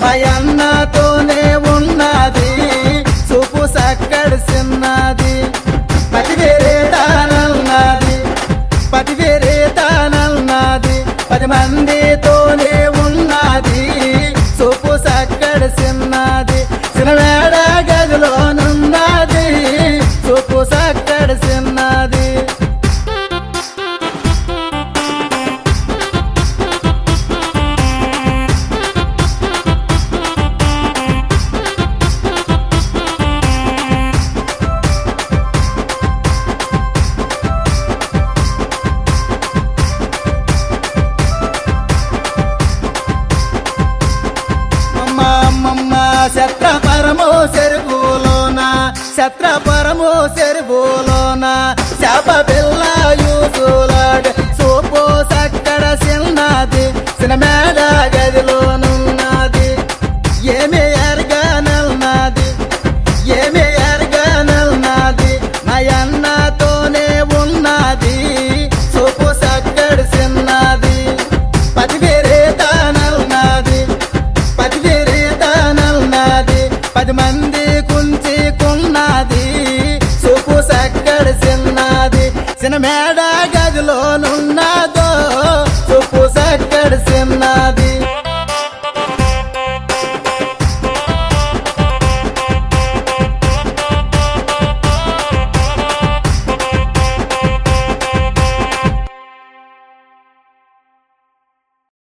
అన్నతోనే ఉన్నది చూపు సక్కడి చిన్నది పది వేరే తానన్నది పది వేరే తానన్నది పది మందితోనే ఉన్నది చూపు సక్కడి చిన్నది చిన్నవేడ గదిలోనున్నది చూపు సక్కడి చిన్నది అమ్మ అమ్మమ్మ శత్ర పరమో చెరువులోన శత్ర పరమో చెరువులోన శాప పిల్ల యూసులాడ్ సోపో సక్కడ చిన్నది సినమేడ గదిలోనున్నది ఏమి ఎరగానల్నది ఏమి ఎరగానల్నది నా అన్నతోనే ఉన్నది సోపు సక్కడి చిన్నది పది వేరే తానల్నది పది వేరే తానల్నది పది మంది కుంచి కున్నది సూపు సక్కడి చిన్నది చిన్న మేడ గదిలోనున్నది